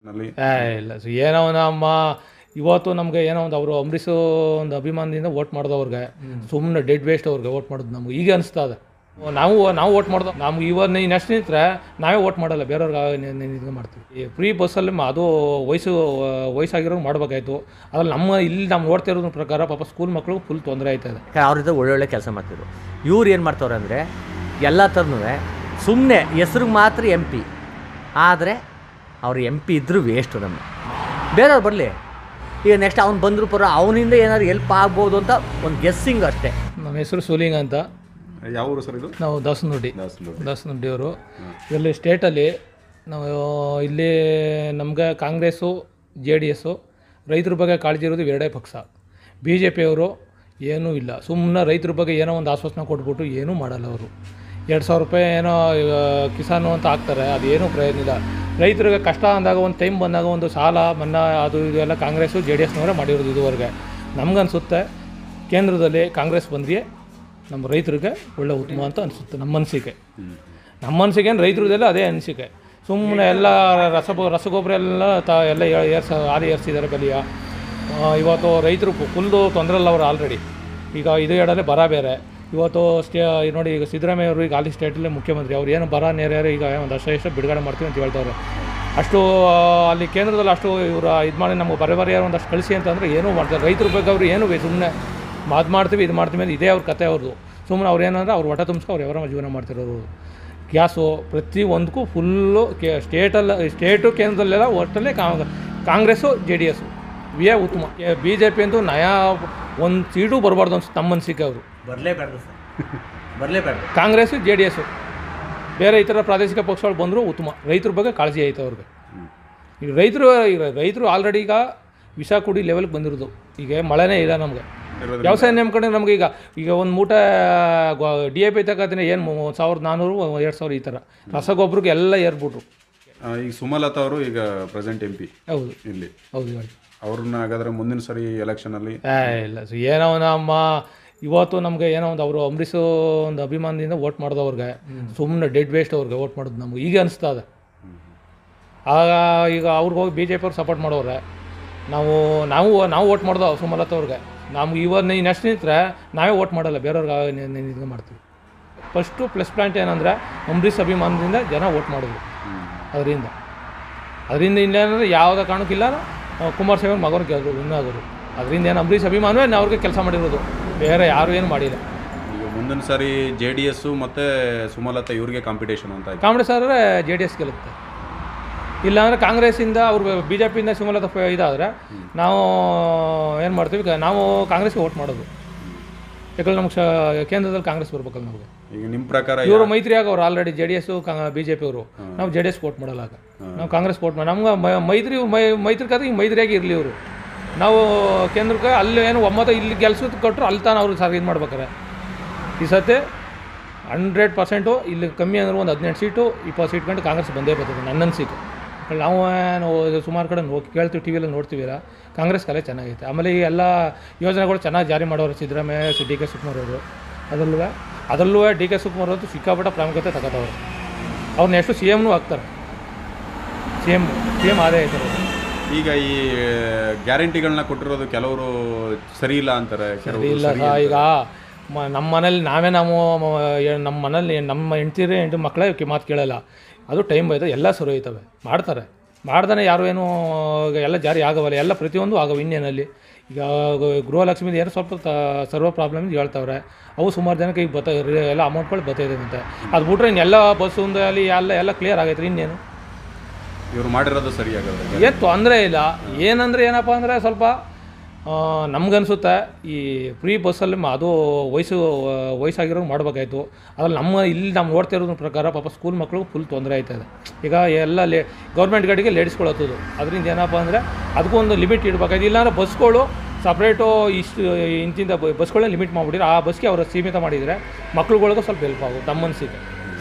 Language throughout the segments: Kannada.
ನಲ್ಲಿ ಏ ಇಲ್ಲ ಸೊ ಏನೋ ನಮ್ಮ ಇವತ್ತು ನಮಗೆ ಏನೋ ಒಂದು ಅವರು ಅಂಬರೀಷ್ ಒಂದು ಅಭಿಮಾನದಿಂದ ವೋಟ್ ಮಾಡಿದವ್ರಿಗೆ ಸುಮ್ಮನೆ ಡೆಡ್ ವೇಸ್ಟ್ ಅವ್ರಿಗೆ ವೋಟ್ ಮಾಡೋದು ನಮ್ಗೆ ಈಗ ಅನಿಸ್ತಾ ಇದೆ ನಾವು ನಾವು ವೋಟ್ ಮಾಡ್ದು ನಮ್ಗೆ ಇವತ್ತು ಈ ನೆಕ್ಸ್ಟ್ ನಿಂತ್ರೆ ನಾವೇ ವೋಟ್ ಮಾಡಲ್ಲ ಬೇರೆಯವ್ರಿಗೆ ಇದು ಮಾಡ್ತೀವಿ ಈ ಫ್ರೀ ಬಸ್ಸಲ್ಲಿ ಮ- ಅದು ವಯಸ್ಸು ವಯಸ್ಸಾಗಿರೋ ಮಾಡಬೇಕಾಯ್ತು ಅದ್ರಲ್ಲಿ ನಮ್ಮ ಇಲ್ಲಿ ನಾವು ನೋಡ್ತಾ ಇರೋದ್ರ ಪ್ರಕಾರ ಪಾಪ ಸ್ಕೂಲ್ ಮಕ್ಕಳು ಫುಲ್ ತೊಂದರೆ ಆಯ್ತಾ ಇದೆ ಅವ್ರಿದ್ದ ಒಳ್ಳೊಳ್ಳೆ ಕೆಲಸ ಮಾಡ್ತಿದ್ರು ಇವ್ರು ಏನು ಮಾಡ್ತವ್ರೆ ಅಂದರೆ ಎಲ್ಲ ಥರನೂ ಸುಮ್ಮನೆ ಹೆಸ್ರಿಗೆ ಮಾತ್ರ ಎಮ್ ಪಿ ಆದರೆ ಅವ್ರು ಎಮ್ ಪಿ ಇದ್ದರೂ ವೇಸ್ಟು ನಮ್ಮ ಬೇರೆಯವ್ರು ಬರಲಿ ಈಗ ನೆಕ್ಸ್ಟ್ ಅವ್ನು ಬಂದರೂ ಪರ ಅವನಿಂದ ಏನಾದ್ರು ಎಲ್ಪ್ ಆಗ್ಬೋದು ಅಂತ ಒಂದು ಗೆಸ್ಸಿಂಗ್ ಅಷ್ಟೇ ನಮ್ಮ ಹೆಸರು ಸೋಲಿಂಗ್ ಅಂತ ಯಾವ ಊರು ಸರ್ ಇದು ನಾವು ದಾಸನಗುಡಿ ದಾಸನೂರು. ದಾಸನಗುಡಿಯವರು ಇದರಲ್ಲಿ ಸ್ಟೇಟಲ್ಲಿ ನಾವು ಇಲ್ಲಿ ನಮಗೆ ಕಾಂಗ್ರೆಸ್ಸು ಜೆ ಡಿ ಎಸ್ಸು ರೈತರ ಬಗ್ಗೆ ಕಾಳಜಿ ಇರೋದು ಎರಡೇ ಪಕ್ಷ ಬಿ ಜೆ ಪಿಯವರು ಏನೂ ಇಲ್ಲ ಸುಮ್ಮನೆ ರೈತರ ಬಗ್ಗೆ ಏನೋ ಒಂದು ಆಶ್ವಾಸನೆ ಕೊಟ್ಬಿಟ್ಟು ಏನೂ ಮಾಡಲ್ಲ ಅವರು ಎರಡು ಸಾವಿರ ರೂಪಾಯಿ ಏನೋ ಈಗ ಕಿಸಾನು ಅಂತ ಹಾಕ್ತಾರೆ ಅದು ಏನೂ ಪ್ರಯೋಜನ ಇಲ್ಲ ರೈತರಿಗೆ ಕಷ್ಟ ಅಂದಾಗ ಒಂದು ಟೈಮ್ ಬಂದಾಗ ಒಂದು ಸಾಲ ಮನ್ನಾ ಅದು ಇದು ಎಲ್ಲ ಕಾಂಗ್ರೆಸ್ಸು ಜೆ ಡಿ ಎಸ್ನವರೇ ಮಾಡಿರೋದು ಇದುವರೆಗೆ ನಮಗನ್ಸುತ್ತೆ ಕೇಂದ್ರದಲ್ಲಿ ಕಾಂಗ್ರೆಸ್ ಬಂದರೆ ನಮ್ಮ ರೈತರಿಗೆ ಒಳ್ಳೆ ಉತ್ತಮ ಅಂತ ಅನಿಸುತ್ತೆ ನಮ್ಮ ಅನಿಸಿಕೆ ನಮ್ಮ ಅನಿಸಿಕೆ ಏನು ರೈತರದೆಲ್ಲ ಅದೇ ಅನಿಸಿಕೆ ಸುಮ್ಮನೆ ಎಲ್ಲ ರಸ ರಸಗೊಬ್ಬರ ಎಲ್ಲ ತ ಎಲ್ಲ ಏ- ಏರ್ಸ ಹಾಲಿ ಏರ್ಸಿದ್ದಾರೆ ಬೆಲೆಯ ಆ, ಇವತ್ತು ರೈತರು ಫುಲ್ಲು ತೊಂದರೆಲ್ಲ ಅವರು ಆಲ್ರೆಡಿ ಈಗ ಇದು ಹೇಳೋದೇ ಬರ ಬೇರೆ ಇವತ್ತು ಸ್ಟೇ ನೋಡಿ ಈಗ ಸಿದ್ದರಾಮಯ್ಯ ಅವರು ಈಗ ಹಾಲಿ ಸ್ಟೇಟಲ್ಲೇ ಮುಖ್ಯಮಂತ್ರಿ ಅವ್ರು ಏನು ಬರ ನೆರೆ ಈಗ ಒಂದು ಅಷ್ಟು ಎಷ್ಟು ಬಿಡುಗಡೆ ಮಾಡ್ತೀವಿ ಅಂತ ಹೇಳ್ತವ್ರೆ ಅಷ್ಟು ಆ, ಅಲ್ಲಿ ಕೇಂದ್ರದಲ್ಲಿ ಅಷ್ಟು ಇವರು ಇದು ಮಾಡಿ ನಮಗೆ ಬರೆ ಬರೆಯ ಒಂದಷ್ಟು ಕಳಿಸಿ ಅಂತಂದರೆ ಏನೂ ಮಾಡ್ತಾರೆ ರೈತರ ಬಗ್ಗೆ ಅವರು ಏನೂ ಸುಮ್ಮನೆ ಅದು ಮಾಡ್ತೀವಿ ಇದು ಮಾಡ್ತೀವಿ ಅಂತ ಇದೇ ಅವ್ರ ಕತೆ ಅವ್ರದ್ದು ಸುಮ್ಮನೆ ಅವ್ರು ಏನಂದ್ರೆ ಅವ್ರು ಹೊಟ್ಟೆ ತುಂಬಿಸ್ಕೊ ಅವ್ರು ಯಾವ ಜೀವನ ಮಾಡ್ತಿರೋರು ಗ್ಯಾಸು ಪ್ರತಿ ಒಂದಕ್ಕೂ ಫುಲ್ಲು ಕೆ ಸ್ಟೇಟಲ್ಲ ಸ್ಟೇಟು ಕೇಂದ್ರದಲ್ಲೆಲ್ಲ ಒಟ್ಟಲ್ಲೇ ಕಾಂಗ್ರೆಸ್ಸು ಜೆ ಡಿ ಎಸ್ಸು ಇವೇ ಉತ್ತಮ ಬಿ ಜೆ ಪಿ ಅಂತೂ ನಯಾ ಒಂದು ಸೀಟು ಬರಬಾರ್ದು ಅನ್ಸುತ್ತೆ ನಮ್ಮ ಅನಿಸಿಕೆ ಅವರು ಬರಲೇಬಾರ್ದು ಸರ್ ಬರಲೇಬಾರ್ದು ಕಾಂಗ್ರೆಸ್ಸು ಜೆ ಡಿ ಎಸ್ಸು ಬೇರೆ ಇತರ ಪ್ರಾದೇಶಿಕ ಪಕ್ಷಗಳು ಬಂದರೂ ಉತ್ತಮ ರೈತರ ಬಗ್ಗೆ ಕಾಳಜಿ ಐತೆ ಅವ್ರಿಗೆ ಈಗ ರೈತರು ಈಗ ರೈತರು ಆಲ್ರೆಡಿ ಈಗ ವಿಷ ಕುಡಿ ಲೆವೆಲ್ಗೆ ಬಂದಿರೋದು ಈಗ ಮಳೆನೇ ಇಲ್ಲ ನಮಗೆ ವ್ಯವಸಾಯ ನೆಮ್ಕೊಂಡ್ರೆ ನಮಗೆ ಈಗ ಈಗ ಒಂದು ಮೂಟೆ ಡಿ ಎ ಪಿ ತಗೋತೀನಿ ಏನು ಸಾವಿರದ ನಾನ್ನೂರು ಎರಡು ಸಾವಿರ ಈ ಥರ ರಸಗೊಬ್ಬರಕ್ಕೆ ಎಲ್ಲ ಏರ್ಬಿಟ್ರು ಆ, ಈಗ ಸುಮಲತಾ ಅವರು ಈಗ ಪ್ರೆಸೆಂಟ್ ಎಂ ಪಿ ಹೌದು ಇಲ್ಲಿ ಹೌದು ಹೇಳಿ ಅವ್ರನ್ನ ಹಾಗಾದ್ರೆ ಮುಂದಿನ ಸರಿ ಎಲೆಕ್ಷನ್ ಅಲ್ಲಿ ಏ ಇಲ್ಲ ಸೊ ಏನೋ ನಮ್ಮ ಇವತ್ತು ನಮಗೆ ಏನೋ ಒಂದು ಅವರು ಅಂಬರೀಷ್ ಒಂದು ಅಭಿಮಾನದಿಂದ ವೋಟ್ ಮಾಡಿದವ್ರಿಗೆ ಸುಮ್ಮನೆ ಡೆಡ್ ವೇಸ್ಟ್ ಅವ್ರಿಗೆ ವೋಟ್ ಮಾಡೋದು ನಮ್ಗೆ ಈಗ ಅನಿಸ್ತಾ ಇದೆ ಆಗ ಈಗ ಅವ್ರಿಗೆ ಹೋಗಿ ಬಿ ಜೆ ಪಿ ಅವ್ರು ಸಪೋರ್ಟ್ ಮಾಡೋರೆ ನಾವು ನಾವು ನಾವು ವೋಟ್ ಮಾಡ್ದೋ ಸುಮಲತಾ ಅವ್ರಿಗೆ ನಮ್ಗೆ ಇವತ್ತು ಈ ನೆಕ್ಸ್ಟ್ ನಿಂತ್ರೆ ನಾವೇ ವೋಟ್ ಮಾಡಲ್ಲ ಬೇರೆಯವ್ರಿಗೆ ಇದು ಮಾಡ್ತೀವಿ ಫಸ್ಟು ಪ್ಲಸ್ ಪಾಯಿಂಟ್ ಏನಂದರೆ ಅಂಬರೀಷ್ ಅಭಿಮಾನದಿಂದ ಜನ ವೋಟ್ ಮಾಡಿದ್ರು ಅದರಿಂದ ಅದರಿಂದ ಇನ್ನೇನಂದ್ರೆ ಯಾವುದೇ ಕಾರಣಕ್ಕಿಲ್ಲ ಆ, ಕುಮಾರಸ್ವಾಮಿ ಮಗನ ಗೆದ್ರು ವಿನ್ ಆಗೋರು ಅದರಿಂದ ಏನು ಅಂಬರೀಷ್ ಅಭಿಮಾನವೇ ನಾವು ಅವ್ರಿಗೆ ಕೆಲಸ ಮಾಡಿರೋದು ಬೇರೆ ಯಾರು ಏನು ಮಾಡಿಲ್ಲ ಈಗ ಮುಂದಿನ ಸಾರಿ ಜೆ ಡಿ ಎಸ್ ಮತ್ತೆ ಸುಮಲತಾ ಇವ್ರಿಗೆ ಕಾಂಪಿಟೇಷನ್ ಅಂತ ಆಯ್ತು ಕಾಂಗ್ರೆಸ್ ಆದರೆ ಜೆ ಡಿ ಎಸ್ ಗೆಲ್ಲುತ್ತೆ ಇಲ್ಲಾಂದರೆ ಕಾಂಗ್ರೆಸ್ಸಿಂದ ಅವ್ರು ಬಿ ಜೆ ಪಿಯಿಂದ ಸುಮಲತಾ ಫ- ಇದಾದರೆ ನಾವು ಏನು ಮಾಡ್ತೀವಿ ಕ- ನಾವು ಕಾಂಗ್ರೆಸ್ಗೆ ವೋಟ್ ಮಾಡೋದು ಯಾಕಂದ್ರೆ ನಮ್ಗೆ ಶ- ಕೇಂದ್ರದಲ್ಲಿ ಕಾಂಗ್ರೆಸ್ ಬರ್ಬೇಕಲ್ಲ ನಮಗೆ ಈಗ ನಿಮ್ಮ ಪ್ರಕಾರ ಇವರು ಮೈತ್ರಿ ಆಗೋರು already J D S B J P ಅವರು ನಾವು ಜೆ ಡಿ ಎಸ್ ವೋಟ್ ಮಾಡಲ್ಲ ಆಗ ನಾವು ಕಾಂಗ್ರೆಸ್ ವೋಟ್ ಮಾಡಿ ನಮ್ಗೆ ಮ- ಮೈತ್ರಿ ಮೈ ಮೈತ್ರಿ ಕತೆ ಈಗ ಮೈತ್ರಿಯಾಗಿ ಇರಲಿ ಇವರು ನಾವು ಕೇಂದ್ರಕ್ಕೆ ಅಲ್ಲಿ ಏನು ಒಮ್ಮತ ಇಲ್ಲಿ ಗೆಲ್ಸೋದು ಕೊಟ್ಟರು ಅಲ್ಲಿ ತಾನು ಅವ್ರಿಗೆ ಸರ್ ಇದು ಮಾಡ್ಬೇಕಾರೆ ಈ ಸತಿ ಹಂಡ್ರೆಡ್ ಪರ್ಸೆಂಟು ಇಲ್ಲಿ ಕಮ್ಮಿ ಅಂದ್ರೆ ಒಂದು ಹದಿನೆಂಟು ಸೀಟು ಇಪ್ಪತ್ತು ಸೀಟ್ ಗಂಟೆ ಕಾಂಗ್ರೆಸ್ ಬಂದೇ ಬರ್ತದೆ ನನ್ನ ಅನಿಸಿಕೆ ನಾವು ನಾವು ಸುಮಾರು ಕಡೆ ನೋ ಕೇಳ್ತೀವಿ ಟಿ ವಿಯಲ್ಲಿ ನೋಡ್ತೀವಿಲ್ಲ ಕಾಂಗ್ರೆಸ್ ಕಲೆ ಚೆನ್ನಾಗೈತೆ ಆಮೇಲೆ ಈ ಎಲ್ಲ ಯೋಜನೆಗಳು ಚೆನ್ನಾಗಿ ಜಾರಿ ಮಾಡೋರು Siddaramaiah C D K Shivakumar ಅವರು ಅದರಲ್ಲೂ ಅದರಲ್ಲೂ ಡಿ ಕೆ ಶಿವಕುಮಾರ್ ಅವರು ಸಿಕ್ಕಾಪಟ್ಟ ಪ್ರಾಮುಖ್ಯತೆ ತಗೋತವ್ರು ಅವ್ರನ್ನ ಎಷ್ಟು ಸಿ ಎಮ್ನೂ ಆಗ್ತಾರೆ ಸಿ ಎಮ್ ಸಿ ಎಮ್ ಆದೇ ಆಯ್ತಾರೆ ಅವ್ರು. ಈಗ ಈ ಗ್ಯಾರಂಟಿಗಳನ್ನ ಕೊಟ್ಟಿರೋದು ಕೆಲವರು ಸರಿ ಇಲ್ಲ ಅಂತಾರೆ ಕೆಲವರು ಇಲ್ಲ ಸರಿ ಸಹ ಈಗ ಮ- ನಮ್ಮ ಮನೇಲಿ ನಾವೇ ನಾವು ಮ- ಏ- ನಮ್ಮ ಮನೇಲಿ ನಮ್ಮ ಹೆಂಡ್ತಿರೇ ಹೆಂಡು ಮಕ್ಕಳೇ ಮಾತು ಕೇಳಲ್ಲ ಅದು ಟೈಮ್ ಬೈದ ಎಲ್ಲ ಸರಿ ಹೋಯ್ತವೆ ಮಾಡ್ತಾರೆ ಮಾಡ್ದಾನೆ ಯಾರು ಏನು ಈಗ ಎಲ್ಲ ಜಾರಿ ಆಗವಲ್ಲ ಎಲ್ಲ ಪ್ರತಿಯೊಂದು ಆಗವೆ ಇನ್ನೇನಲ್ಲಿ ಈಗ ಗ- ಗೃಹಲಕ್ಷ್ಮಿದು ಏನು ಸ್ವಲ್ಪ ತ ಸರ್ವ ಪ್ರಾಬ್ಲಮ್ ಹೇಳ್ತಾವ್ರೆ ಅವು ಸುಮಾರು ಜನಕ್ಕೆ ಈಗ ಬತ್ತ ಎಲ್ಲ ಅಮೌಂಟ್ಗಳು ಬರ್ತಾಯಿದೆ ಅಂತೆ ಅದು ಬಿಟ್ರೆ ಇನ್ನೆಲ್ಲ ಬಸ್ಸು ಅಲ್ಲಿ ಎಲ್ಲ ಎಲ್ಲ ಕ್ಲಿಯರ್ ಆಗೈತೆ ಇನ್ನೇನು ಇವ್ರು ಮಾಡಿರೋದು ಸರಿ ಆಗೋದ್ರೆ ಏನು ತೊಂದರೆ ಇಲ್ಲ ಏನಂದರೆ ಏನಪ್ಪ ಅಂದರೆ ಸ್ವಲ್ಪ ಆ, ನಮ್ಗನ್ಸುತ್ತೆ ಈ ಫ್ರೀ ಬಸ್ಸಲ್ಲಿ ಮ- ಅದು ವಯಸ್ಸು ವಯಸ್ಸಾಗಿರೋರು ಮಾಡಬೇಕಾಯ್ತು ಅದ್ರಲ್ಲಿ ನಮ್ಮ ಇಲ್ಲಿ ನಾವು ನೋಡ್ತಾ ಇರೋದ್ರ ಪ್ರಕಾರ ಪಾಪ ಸ್ಕೂಲ್ ಮಕ್ಕಳು ಫುಲ್ ತೊಂದರೆ ಆಯ್ತದೆ ಈಗ ಎಲ್ಲ ಲೇ ಗೌರ್ಮೆಂಟ್ ಗಾಡಿಗೆ ಲೇಡಿಸ್ಕೊಳತ್ತದು ಅದರಿಂದ ಏನಪ್ಪ ಅಂದರೆ ಅದಕ್ಕೂ ಒಂದು ಲಿಮಿಟ್ ಇಡಬೇಕಾಯ್ತು ಇಲ್ಲಾಂದ್ರೆ ಬಸ್ಗಳು ಸಪ್ರೇಟು ಇಷ್ಟು ಇಂತಿಂದ ಬಸ್ಗಳನ್ನ ಲಿಮಿಟ್ ಮಾಡಿಬಿಟ್ಟಿದ್ರೆ ಆ ಬಸ್ಗೆ ಅವರು ಸೀಮಿತ ಮಾಡಿದರೆ ಮಕ್ಳುಗಳಿಗೂ ಸ್ವಲ್ಪ ಹೆಲ್ಪ್ ಆಗುತ್ತೆ ನಮ್ಮ ಅನಿಸಿಕೆ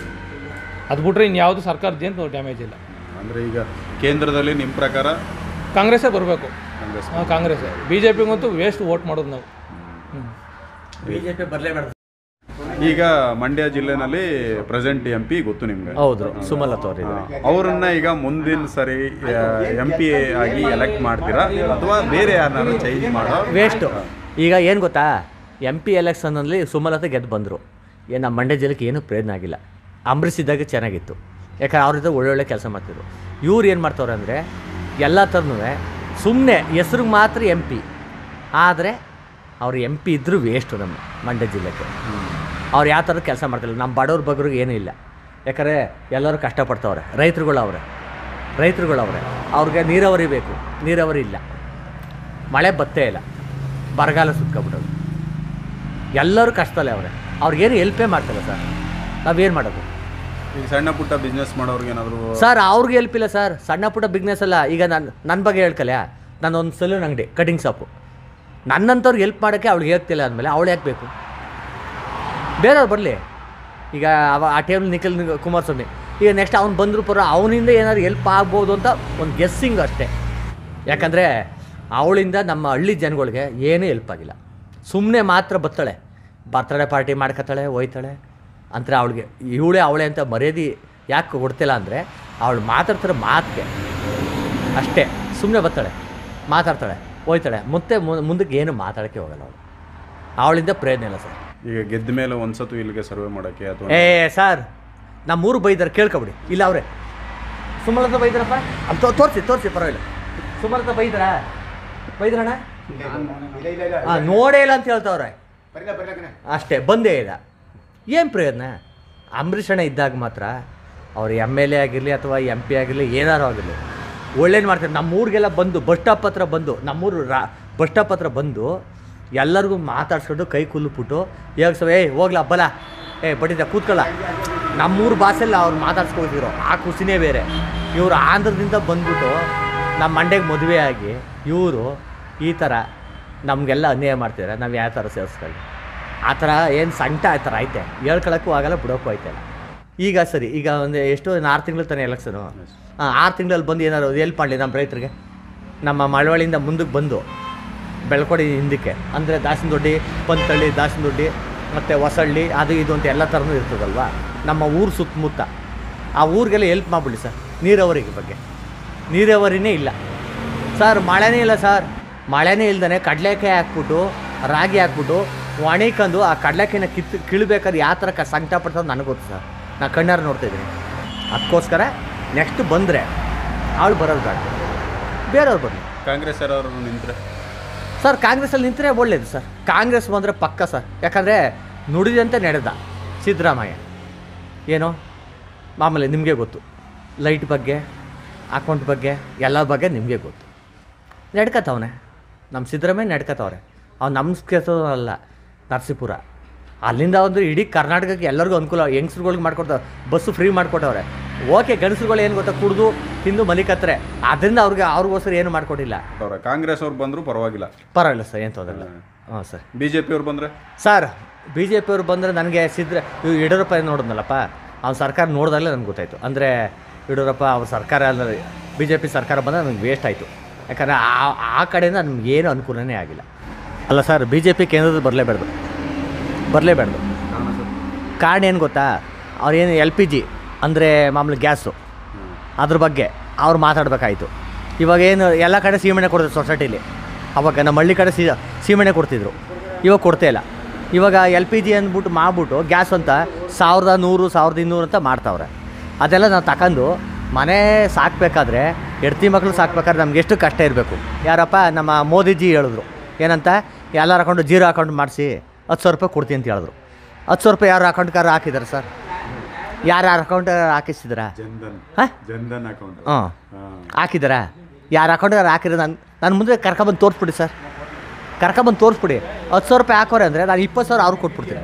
ಅದು ಬಿಟ್ರೆ ಇನ್ಯಾವುದು ಸರ್ಕಾರದ್ದೇನು ಡ್ಯಾಮೇಜ್ ಇಲ್ಲ ಅಂದ್ರೆ ಈಗ ಕೇಂದ್ರದಲ್ಲಿ ನಿಮ್ಮ ಪ್ರಕಾರ ಕಾಂಗ್ರೆಸ್ಸೇ ಬರಬೇಕು ಕಾಂಗ್ರೆಸ್ ಹಾಂ ಕಾಂಗ್ರೆಸ್ ಬಿ ಜೆ ಪಿಗಂತೂ ವೇಸ್ಟ್ ವೋಟ್ ಮಾಡೋದು ನಾವು ಹ್ಞೂ ಬಿ ಜೆ ಪಿ ಬರಲೇಬಾರ್ದು ಈಗ ಮಂಡ್ಯ ಜಿಲ್ಲೆನಲ್ಲಿ ಪ್ರೆಸೆಂಟ್ ಎಂ ಪಿ ಗೊತ್ತು ನಿಮ್ಗೆ ಹೌದು ಸುಮಲತಾ ಅವರು ಇದ್ದಾರೆ ಅವರನ್ನ ಈಗ ಮುಂದಿನ ಸರಿ ಎಂ ಪಿ ಆಗಿ ಎಲೆಕ್ಟ್ ಮಾಡ್ತೀರಾ ಅಥವಾ ಬೇರೆ ಯಾರನ್ನಾರು ಚೇಂಜ್ ಮಾಡೋ ವೇಸ್ಟು ಈಗ ಏನು ಗೊತ್ತಾ ಎಂ ಪಿ ಎಲೆಕ್ಷನಲ್ಲಿ ಸುಮಲತಾ ಗೆದ್ದು ಬಂದರು ಏನು ನಮ್ಮ ಮಂಡ್ಯ ಜಿಲ್ಲೆಗೆ ಏನೂ ಪ್ರಯೋಜನ ಆಗಿಲ್ಲ ಅಂಬರೀಷ್ ಇದ್ದಾಗ ಚೆನ್ನಾಗಿತ್ತು ಯಾಕಂದ್ರೆ ಅವ್ರಿದ್ದ ಒಳ್ಳೊಳ್ಳೆ ಕೆಲಸ ಮಾಡ್ತಿದ್ರು ಇವ್ರು ಏನು ಮಾಡ್ತವ್ರೆ ಅಂದರೆ ಎಲ್ಲ ಥರನೂ ಸುಮ್ಮನೆ ಹೆಸ್ರಿಗೆ ಮಾತ್ರ ಎಂ ಪಿ ಆದರೆ ಅವ್ರು ಎಂ ಪಿ ಇದ್ದರೂ ವೇಸ್ಟು ನಮ್ಮ ಮಂಡ್ಯ ಜಿಲ್ಲೆಗೆ ಅವ್ರು ಯಾವ ಥರದ ಕೆಲಸ ಮಾಡ್ತಿಲ್ಲ ನಮ್ಮ ಬಡವ್ರ ಬಗ್ರಿಗೆ ಏನೂ ಇಲ್ಲ ಯಾಕಂದರೆ ಎಲ್ಲರೂ ಕಷ್ಟಪಡ್ತವ್ರೆ ರೈತರುಗಳು ಅವರೇ ರೈತರುಗಳು ಅವರೇ ಅವ್ರಿಗೆ ನೀರಾವರಿ ಬೇಕು ನೀರಾವರಿ ಇಲ್ಲ ಮಳೆ ಬತ್ತೇ ಇಲ್ಲ ಬರಗಾಲ ಸುತ್ಕೊಬಿಟ್ಟದು ಎಲ್ಲರೂ ಕಷ್ಟದಲ್ಲೇ ಅವರೇ ಅವ್ರಿಗೇನು ಹೆಲ್ಪೇ ಮಾಡ್ತಿಲ್ಲ ಸರ್ ನಾವೇನು ಮಾಡೋದು ಈಗ ಸಣ್ಣ ಪುಟ್ಟ ಬಿಸ್ನೆಸ್ ಮಾಡೋರ್ಗೆ ಏನಾದ್ರು ಸರ್ ಅವ್ರಿಗೆ ಹೆಲ್ಪ್ ಇಲ್ಲ ಸರ್ ಸಣ್ಣ ಪುಟ್ಟ ಬಿಸ್ನೆಸ್ ಅಲ್ಲ ಈಗ ನಾನು ನನ್ನ ಬಗ್ಗೆ ಹೇಳ್ಕಲ್ಯಾ ನಾನು ಒಂದು ಸಲೂನ್ ಅಂಗಡಿ ಕಟಿಂಗ್ ಶಾಪು ನನ್ನಂಥವ್ರಿಗೆ ಹೆಲ್ಪ್ ಮಾಡೋಕ್ಕೆ ಅವಳಿಗೆ ಹೇಳ್ತಿಲ್ಲ ಅಂದಮೇಲೆ ಅವಳು ಯಾಕೆ ಬೇಕು ಬೇರೆಯವ್ರು ಬರಲಿ ಈಗ ಅವ ಆ ಟೈಮ್ ನಿಖಿಲ್ ನಿ- ಕುಮಾರಸ್ವಾಮಿ ಈಗ ನೆಕ್ಸ್ಟ್ ಅವ್ನು ಬಂದರೂ ಪರ ಅವನಿಂದ ಏನಾದ್ರು ಹೆಲ್ಪ್ ಆಗ್ಬೋದು ಅಂತ ಒಂದು ಗೆಸ್ಸಿಂಗ್ ಅಷ್ಟೇ ಯಾಕಂದರೆ ಅವಳಿಂದ ನಮ್ಮ ಹಳ್ಳಿ ಜನಗಳಿಗೆ ಏನೂ ಹೆಲ್ಪ್ ಆಗಿಲ್ಲ ಸುಮ್ಮನೆ ಮಾತ್ರ ಬರ್ತಾಳೆ ಬರ್ತಡೇ ಪಾರ್ಟಿ ಮಾಡ್ಕೊತಾಳೆ ಹೋಯ್ತಾಳೆ ಅಂತಾರೆ ಅವಳಿಗೆ ಇವಳೇ ಅವಳೆ ಅಂತ ಮರ್ಯಾದೆ ಯಾಕೆ ಕೊಡ್ತಿಲ್ಲ ಅಂದರೆ ಅವಳು ಮಾತಾಡ್ತಾರೆ ಮಾತಿಗೆ ಅಷ್ಟೇ ಸುಮ್ಮನೆ ಬರ್ತಾಳೆ ಮಾತಾಡ್ತಾಳೆ ಹೋಯ್ತಾಳೆ ಮತ್ತೆ ಮು- ಮುಂದಕ್ಕೆ ಏನು ಮಾತಾಡೋಕ್ಕೆ ಹೋಗಲ್ಲ ಅವಳು ಅವಳಿಂದ ಪ್ರಯೋಜನ ಇಲ್ಲ ಸರ್ ಈಗ ಗೆದ್ದ ಮೇಲೆ ಒಂದ್ಸತು ಇಲ್ಲಿಗೆ ಸರ್ವೆ ಮಾಡೋಕ್ಕೆ ಅಥವಾ ಏ ಸರ್ ನಮ್ಮೂರು ಬೈದಾರೆ ಕೇಳ್ಕೊಬಿಡಿ ಇಲ್ಲ ಅವರೇ ಸುಮಲತಾ ಬೈದ್ರಪ್ಪ ಅಲ್ಲಿ ತೋ ತೋರಿಸಿ ತೋರಿಸಿ ಪರವಾಗಿಲ್ಲ ಸುಮಲತಾ ಬೈದ್ರಾ ಬೈದ್ರಣ್ಣ ಹಾಂ ನೋಡೇ ಇಲ್ಲ ಅಂತ ಹೇಳ್ತವ್ರೆ ಅಷ್ಟೇ ಬಂದೇ ಇಲ್ಲ ಏನು ಪ್ರಯೋಜನ ಅಂಬರೀಷ್ ಅಣ್ಣ ಇದ್ದಾಗ ಮಾತ್ರ ಅವ್ರು ಎಮ್ ಎಲ್ ಎ ಆಗಿರಲಿ ಅಥವಾ ಎಂ ಪಿ ಆಗಿರಲಿ ಏನಾರು ಆಗಿರಲಿ ಒಳ್ಳೇದು ಮಾಡ್ತಾರೆ ನಮ್ಮೂರಿಗೆಲ್ಲ ಬಂದು ಬಸ್ ಸ್ಟಾಪ್ ಹತ್ರ ಬಂದು ನಮ್ಮೂರು ರಾ ಬಸ್ ಸ್ಟಾಪ್ ಹತ್ರ ಬಂದು ಎಲ್ಲರಿಗೂ ಮಾತಾಡ್ಸ್ಕೊಂಡು ಕೈ ಕುಲ್ಬಿಟ್ಟು ಇವಾಗ ಸವ ಏಯ್ ಹೋಗ್ಲಾ ಬಲ ಏ ಬಡಿದ ಕೂತ್ಕೊಳ್ಳ ನಮ್ಮೂರು ಭಾಷೆಲ್ಲ ಅವ್ರು ಮಾತಾಡ್ಸ್ಕೊಳ್ತಿರೋ ಆ ಖುಷಿನೇ ಬೇರೆ ಇವರು ಆಂಧ್ರದಿಂದ ಬಂದ್ಬಿಟ್ಟು ನಮ್ಮ ಮಂಡ್ಯಗೆ ಮದುವೆ ಆಗಿ ಇವರು ಈ ಥರ ನಮಗೆಲ್ಲ ಅನ್ಯಾಯ ಮಾಡ್ತಿದ್ದಾರೆ ನಾವು ಯಾವ ಥರ ಸೇರಿಸ್ಕೊಳ್ಳಿ ಆ ಥರ ಏನು ಸಂಟ ಆ ಥರ ಐತೆ ಹೇಳ್ಕೊಳಕ್ಕೂ ಆಗಲ್ಲ ಬಿಡೋಕ್ಕೂ ಆಯ್ತಲ್ಲ ಈಗ ಸರಿ ಈಗ ಒಂದು ಎಷ್ಟು ಒಂದು ಆರು ತಿಂಗಳು ತಾನೇ ಎಲೆಕ್ಷನು ಹಾಂ ಆರು ತಿಂಗಳಲ್ಲಿ ಬಂದು ಏನಾದ್ರು ಎಲ್ಪ್ ಮಾಡಲಿ ನಮ್ಮ ರೈತರಿಗೆ ನಮ್ಮ ಮಳವಳ್ಳಿಯಿಂದ ಮುಂದಕ್ಕೆ ಬಂದು ಬೆಳ್ಕೊಡಿ ಹಿಂದಕ್ಕೆ ಅಂದರೆ ದಾಸನದೊಡ್ಡಿ ಪಂತಳ್ಳಿ ದಾಸನದೊಡ್ಡಿ ಮತ್ತು ಹೊಸಳ್ಳಿ ಅದು ಇದು ಅಂತ ಎಲ್ಲ ಥರನೂ ಇರ್ತದಲ್ವಾ ನಮ್ಮ ಊರು ಸುತ್ತಮುತ್ತ ಆ ಊರಿಗೆಲ್ಲ ಹೆಲ್ಪ್ ಮಾಡಿಬಿಡಿ ಸರ್ ನೀರಾವರಿಗೆ ಬಗ್ಗೆ ನೀರಾವರಿನೇ ಇಲ್ಲ ಸರ್ ಮಳೆನೇ ಇಲ್ಲ ಸರ್ ಮಳೆನೇ ಇಲ್ದೇ ಕಡಲೆಕಾಯಿ ಹಾಕ್ಬಿಟ್ಟು ರಾಗಿ ಹಾಕ್ಬಿಟ್ಟು ಒಣಕಂದು ಆ ಕಡಲೆಕಾಯಿನ ಕಿತ್ತು ಕೀಳ್ಬೇಕಾದ್ರೆ ಯಾವ ಥರ ಕ ಸಂಕಟ ಪಡ್ತದೆ ನನಗೆ ಗೊತ್ತು ಸರ್ ನಾನು ಕಣ್ಣಾರು ನೋಡ್ತಾ ಇದ್ದೀನಿ ಅದಕ್ಕೋಸ್ಕರ ನೆಕ್ಸ್ಟ್ ಬಂದರೆ ಅವಳು ಬರೋದು ಬೇಡ ಬೇರೆಯವ್ರು ಬರಲಿ ಕಾಂಗ್ರೆಸ್ ಯಾರು ನಿಂತ್ರೆ ಸರ್ ಕಾಂಗ್ರೆಸ್ಸಲ್ಲಿ ನಿಂತರೆ ಒಳ್ಳೇದು ಸರ್ ಕಾಂಗ್ರೆಸ್ ಬಂದರೆ ಪಕ್ಕ ಸರ್ ಯಾಕಂದರೆ ನುಡಿದಂತೆ ನಡೆದ ಸಿದ್ದರಾಮಯ್ಯ ಏನು ಮಾಮೂಲಿ ನಿಮಗೆ ಗೊತ್ತು ಲೈಟ್ ಬಗ್ಗೆ ಅಕೌಂಟ್ ಬಗ್ಗೆ ಎಲ್ಲ ಬಗ್ಗೆ ನಿಮಗೆ ಗೊತ್ತು ನಡ್ಕತ್ತವನೆ ನಮ್ಮ ಸಿದ್ದರಾಮಯ್ಯ ನಡ್ಕತ್ತವ್ರೆ ಅವ್ನು ನಮ್ಮ ಅಲ್ಲ ನರಸೀಪುರ ಅಲ್ಲಿಂದ ಒಂದು ಇಡೀ ಕರ್ನಾಟಕಕ್ಕೆ ಎಲ್ಲರಿಗೂ ಅನುಕೂಲ ಹೆಂಗಸ್ರುಗಳಿಗೆ ಮಾಡ್ಕೊಡ್ತಾರೆ ಬಸ್ಸು ಫ್ರೀ ಮಾಡಿಕೊಟ್ಟವ್ರೆ ಓಕೆ ಗಂಡಸ್ರುಗಳು ಏನು ಗೊತ್ತಾ ಕುಡಿದು ತಿಂದು ಮಲಿಕತ್ತಾರೆ ಅದರಿಂದ ಅವ್ರಿಗೆ ಅವ್ರಿಗೋಸ್ಕರ ಏನು ಮಾಡಿಕೊಟ್ಟಿಲ್ಲ ಅವ್ರ ಕಾಂಗ್ರೆಸ್ ಅವ್ರು ಬಂದರೂ ಪರವಾಗಿಲ್ಲ ಪರವಾಗಿಲ್ಲ ಸರ್ ಏನು ತೊಂದರೆ ಹಾಂ ಸರ್ ಬಿ ಜೆ ಪಿ ಅವ್ರು ಬಂದರೆ ಸರ್ ಬಿ ಜೆ ಪಿಯವ್ರು ಬಂದರೆ ನನಗೆ ಸಿದ್ರ ಇವ್ ಯಡಿಯೂರಪ್ಪ ನೋಡಿದ್ನಲ್ಲಪ್ಪ ಅವ್ನ ಸರ್ಕಾರ ನೋಡಿದಾಗಲೇ ನನಗೆ ಗೊತ್ತಾಯಿತು ಅಂದರೆ ಯಡಿಯೂರಪ್ಪ ಅವ್ರ ಸರ್ಕಾರ ಅಂದರೆ ಬಿ ಜೆ ಪಿ ಸರ್ಕಾರ ಬಂದರೆ ನನಗೆ ವೇಸ್ಟ್ ಆಯಿತು ಯಾಕಂದರೆ ಆ ಆ ಕಡೆಯಿಂದ ನಮ್ಗೆ ಏನು ಅನುಕೂಲನೇ ಆಗಿಲ್ಲ ಅಲ್ಲ ಸರ್ ಬಿ ಜೆ ಪಿ ಕೇಂದ್ರದಲ್ಲಿ ಬರಲೇಬಾರ್ದು ಬರಲೇಬಾರ್ದು ಕಾರಣ ಏನು ಗೊತ್ತಾ ಅವ್ರೇನು ಎಲ್ ಪಿ ಜಿ ಅಂದರೆ ಮಾಮೂಲಿ ಗ್ಯಾಸು ಅದ್ರ ಬಗ್ಗೆ ಅವ್ರು ಮಾತಾಡಬೇಕಾಯ್ತು ಇವಾಗ ಏನು ಎಲ್ಲ ಕಡೆ ಸೀಮೆಣ್ಣೆ ಕೊಡ್ತಾರೆ ಸೊಸೈಟಿಲಿ ಅವಾಗ ನಮ್ಮ ಹಳ್ಳಿ ಕಡೆ ಸೀ ಸೀಮೆಣ್ಣೆ ಕೊಡ್ತಿದ್ರು ಇವಾಗ ಕೊಡ್ತಾ ಇಲ್ಲ ಇವಾಗ ಎಲ್ ಪಿ ಜಿ ಅಂದ್ಬಿಟ್ಟು ಮಾಡ್ಬಿಟ್ಟು ಗ್ಯಾಸ್ ಅಂತ ಸಾವಿರದ ನೂರು ಸಾವಿರದ ಇನ್ನೂರು ಅಂತ ಮಾಡ್ತಾವ್ರೆ ಅದೆಲ್ಲ ನಾವು ತಗೊಂಡು ಮನೆ ಸಾಕಬೇಕಾದ್ರೆ ಹೆಡ್ತಿ ಮಕ್ಕಳು ಸಾಕ್ಬೇಕಾದ್ರೆ ನಮ್ಗೆ ಎಷ್ಟು ಕಷ್ಟ ಇರಬೇಕು ಯಾರಪ್ಪ ನಮ್ಮ ಮೋದಿಜಿ ಹೇಳಿದ್ರು ಏನಂತ ಎಲ್ಲರ ಅಕೌಂಟು ಜೀರೋ ಅಕೌಂಟ್ ಮಾಡಿಸಿ ಹತ್ತು ಸಾವಿರ ರೂಪಾಯಿ ಕೊಡ್ತೀನಿ ಅಂತ ಹೇಳಿದ್ರು ಹತ್ತು ಸಾವಿರ ರೂಪಾಯಿ ಯಾರು ಅಕೌಂಟ್ಗಾರ ಹಾಕಿದ್ದಾರೆ ಸರ್ ಯಾರ್ಯಾರ ಅಕೌಂಟ್ ಹಾಕಿಸಿದ್ದೀರಾ ಜನ್ಧನ್ ಹಾಂ ಜನ್ಧನ್ ಅಕೌಂಟ್ ಹಾಂ ಹಾಕಿದ್ದಾರಾ ಯಾರು ಅಕೌಂಟ್ಗಾರ ಹಾಕಿದ್ರೆ ನಾನು ನಾನು ಮುಂದೆ ಕರ್ಕೊಬಂದು ತೋರಿಸ್ಬಿಡಿ ಸರ್ ಕರ್ಕೊಬಂದು ತೋರಿಸ್ಬಿಡಿ ಹತ್ತು ಸಾವಿರ ರೂಪಾಯಿ ಹಾಕೋರೆ ಅಂದರೆ ನಾನು ಇಪ್ಪತ್ತು ಸಾವಿರ ಅವ್ರಿಗೆ ಕೊಟ್ಬಿಡ್ತೀನಿ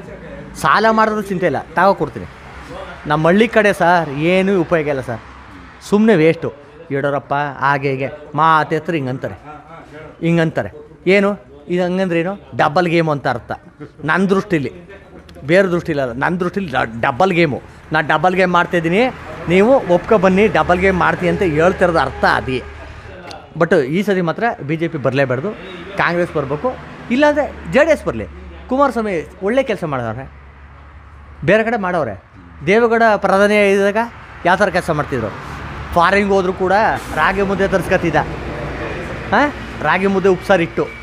ಸಾಲ ಮಾಡಿದ್ರು ಚಿಂತೆ ಇಲ್ಲ ತಗೋ ಕೊಡ್ತೀನಿ ನಮ್ಮ ಹಳ್ಳಿ ಕಡೆ ಸರ್ ಏನೂ ಉಪಯೋಗ ಇಲ್ಲ ಸರ್ ಸುಮ್ಮನೆ ವೇಸ್ಟು ಯಡಿಯೂರಪ್ಪ ಹಾಗೆ ಹೀಗೆ ಮಾತೆತ್ರ ಹಿಂಗಂತಾರೆ ಹಿಂಗಂತಾರೆ ಏನು ಇದು ಹಂಗಂದ್ರೆ ಏನು ಡಬಲ್ ಗೇಮು ಅಂತ ಅರ್ಥ ನನ್ನ ದೃಷ್ಟಿಲಿ ಬೇರೆ ದೃಷ್ಟಿಲಿ ಅಲ್ಲ ನನ್ನ ದೃಷ್ಟಿಲಿ ಡಬಲ್ ಗೇಮು ನಾನು ಡಬಲ್ ಗೇಮ್ ಮಾಡ್ತಾಯಿದ್ದೀನಿ ನೀವು ಒಪ್ಕೊ ಬನ್ನಿ ಡಬಲ್ ಗೇಮ್ ಮಾಡ್ತೀನಿ ಅಂತ ಹೇಳ್ತಿರೋದು ಅರ್ಥ ಅದೇ ಬಟ್ ಈ ಸರಿ ಮಾತ್ರ ಬಿ ಜೆ ಪಿ ಬರಲೇಬಾರ್ದು ಕಾಂಗ್ರೆಸ್ ಬರಬೇಕು ಇಲ್ಲಾಂದರೆ ಜೆ ಡಿ ಎಸ್ ಬರಲಿ ಕುಮಾರಸ್ವಾಮಿ ಒಳ್ಳೆ ಕೆಲಸ ಮಾಡಿದವ್ರೆ ಬೇರೆ ಕಡೆ ಮಾಡವ್ರೆ ದೇವೇಗೌಡ ಪ್ರಧಾನಿ ಇದ್ದಾಗ ಯಾವ ಥರ ಕೆಲಸ ಮಾಡ್ತಿದ್ರು ಫಾರಿನ್ಗೆ ಹೋದ್ರು ಕೂಡ ರಾಗಿ ಮುದ್ದೆ ತರಿಸ್ಕೊತಿದ್ದ ಹಾಂ ರಾಗಿ ಮುದ್ದೆ ಉಪ್ಸಾರು ಇಟ್ಟು